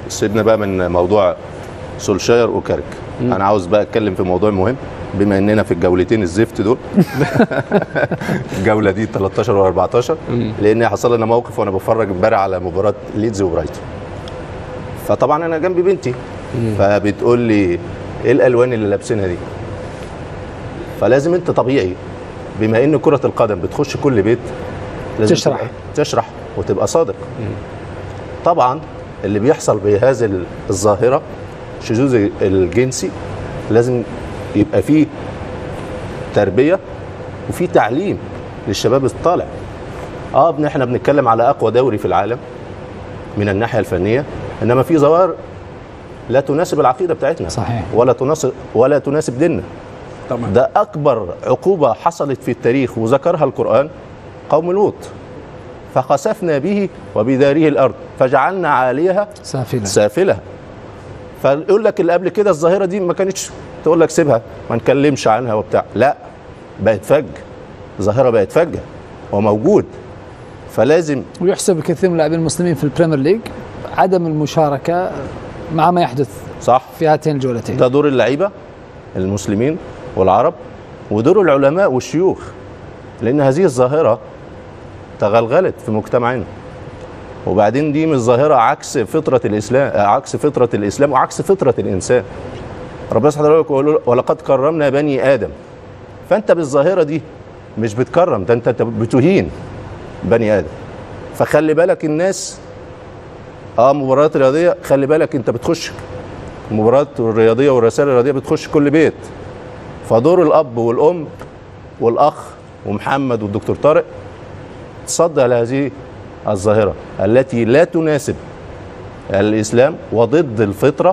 سيبنا بقى من موضوع سولشاير وكارك انا عاوز بقى اتكلم في موضوع مهم بما اننا في الجولتين الزفت دول الجوله دي 13 و14 لان حصل لنا موقف وانا بتفرج امبارح على مباراه ليدز وبرايتون فطبعا انا جنبي بنتي فبتقول لي ايه الالوان اللي لابسينها دي فلازم انت طبيعي بما ان كره القدم بتخش كل بيت لازم تشرح. تبقى- تشرح وتبقى صادق طبعا اللي بيحصل بهذه ال- الظاهره الشذوذ الجنسي لازم يبقى فيه تربيه وفي تعليم للشباب الطالع اه ابن احنا بنتكلم على اقوى دوري في العالم من الناحيه الفنيه انما في ظواهر لا تناسب العقيده بتاعتنا صحيح. ولا تناسب ولا تناسب ديننا طبعا ده اكبر عقوبه حصلت في التاريخ وذكرها القران قوم لوط فخسفنا به وبداره الارض فجعلنا عاليها سافلة سافلها فيقول لك اللي قبل كده الظاهره دي ما كانتش تقول لك سيبها ما نتكلمش عنها وبتاع لا بقت فج ظاهره بقت فجه وموجود فلازم ويحسب كثير من اللاعبين المسلمين في البريمير ليج عدم المشاركة مع ما يحدث صح في هاتين الجولتين ده دور اللعيبه المسلمين والعرب ودور العلماء والشيوخ لان هذه الظاهره تغلغلت في مجتمعنا وبعدين دي مش ظاهره عكس فطره الاسلام آه، عكس فطره الاسلام وعكس فطره الانسان ربنا سبحانه وتعالى يقول ولقد كرمنا بني ادم فانت بالظاهره دي مش بتكرم ده انت أنت بتهين بني ادم فخلي بالك الناس اه مباريات رياضيه خلي بالك انت بتخش المباريات الرياضيه والرسائل الرياضيه بتخش كل بيت فدور الاب والام والاخ ومحمد والدكتور طارق تصدى على هذه الظاهره التي لا تناسب الاسلام وضد الفطره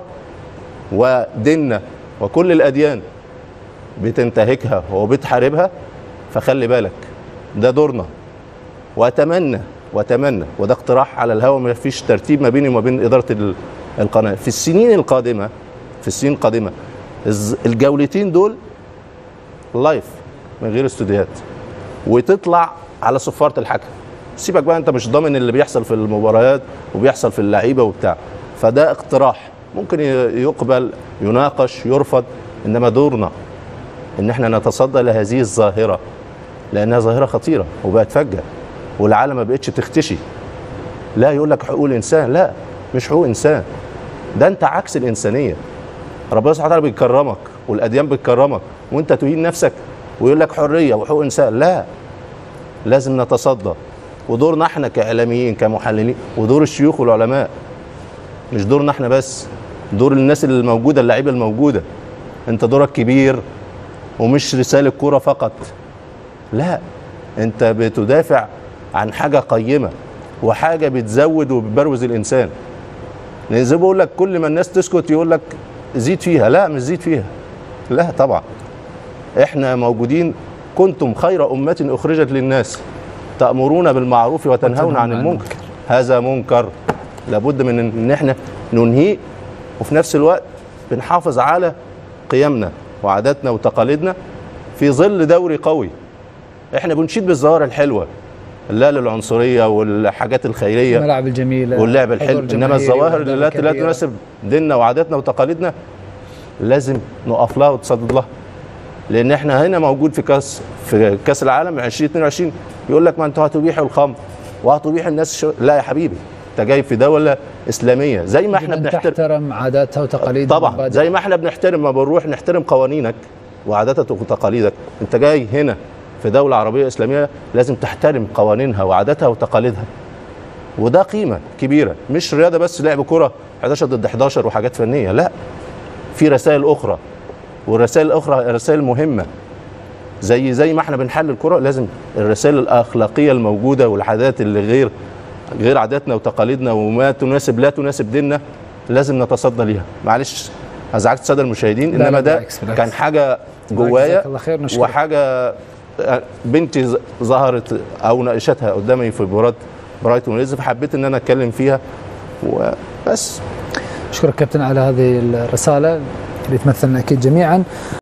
وديننا وكل الاديان بتنتهكها وبتحاربها فخلي بالك ده دورنا واتمنى واتمنى وده اقتراح على الهوا ما فيش ترتيب ما بيني وما بين اداره ال- القناه في السنين القادمه في السنين القادمه الز- الجولتين دول لايف من غير استوديوهات وتطلع على صفاره الحكم سيبك بقى انت مش ضامن اللي بيحصل في المباريات وبيحصل في اللعيبه وبتاع فده اقتراح ممكن ي- يقبل يناقش يرفض انما دورنا ان احنا نتصدى لهذه الظاهره لانها ظاهره خطيره وبقت فجه والعالم ما بقتش تختشي لا يقول لك حقوق الانسان لا مش حقوق انسان ده انت عكس الانسانيه ربنا سبحانه وتعالى بيكرمك والاديان بتكرمك وانت تهين نفسك ويقول لك حريه وحقوق انسان لا لازم نتصدى ودورنا احنا كاعلاميين كمحللين ودور الشيوخ والعلماء مش دورنا احنا بس دور الناس الموجوده اللعيبه الموجوده انت دورك كبير ومش رساله كوره فقط لا انت بتدافع عن حاجه قيمه وحاجه بتزود وبتبروز الانسان لان زي ما بقول لك كل ما الناس تسكت يقول لك زيد فيها لا مش زيد فيها لا طبعا احنا موجودين كنتم خير امه اخرجت للناس تامرون بالمعروف وتنهون عن المنكر هذا منكر لابد من ان احنا ننهيه وفي نفس الوقت بنحافظ على قيمنا وعاداتنا وتقاليدنا في ظل دوري قوي احنا بنشيد بالظواهر الحلوه لا للعنصريه والحاجات الخيريه الملاعب الجميلة واللعب حضور الحلو انما جماهيري الظواهر اللي لا, وأهداف لا كبيرة. تناسب ديننا وعاداتنا وتقاليدنا لازم نقف لها وتصدد لها لان احنا هنا موجود في كاس في كاس العالم 2022 يقول لك ما انتوا هتبيحوا الخمر وهتبيحوا الناس شو... لا يا حبيبي انت جاي في دوله اسلاميه زي ما احنا أن بنحترم تحترم عاداتها وتقاليدها طبعا ومبادئها. زي ما احنا بنحترم ما بنروح نحترم قوانينك وعاداتك وتقاليدك انت جاي هنا في دولة عربية إسلامية لازم تحترم قوانينها وعاداتها وتقاليدها وده قيمة كبيرة مش رياضة بس لعب كرة 11 ضد 11 وحاجات فنية لا في رسائل أخرى والرسائل الأخرى رسائل مهمة زي زي ما احنا بنحلل الكرة لازم الرسائل الأخلاقية الموجودة والعادات اللي غير غير عاداتنا وتقاليدنا وما تناسب لا تناسب ديننا لازم نتصدى ليها معلش ازعجت الساده المشاهدين لا، لا، انما ده بالعكس، بالعكس. كان حاجه جزاك جوايا الله خير، نشكرك. وحاجه آه، بنتي ز- ظهرت او ناقشتها قدامي في مباراه برايتون وليدز فحبيت ان انا اتكلم فيها وبس أشكرك كابتن على هذه الرسالة اللي تمثلنا أكيد جميعا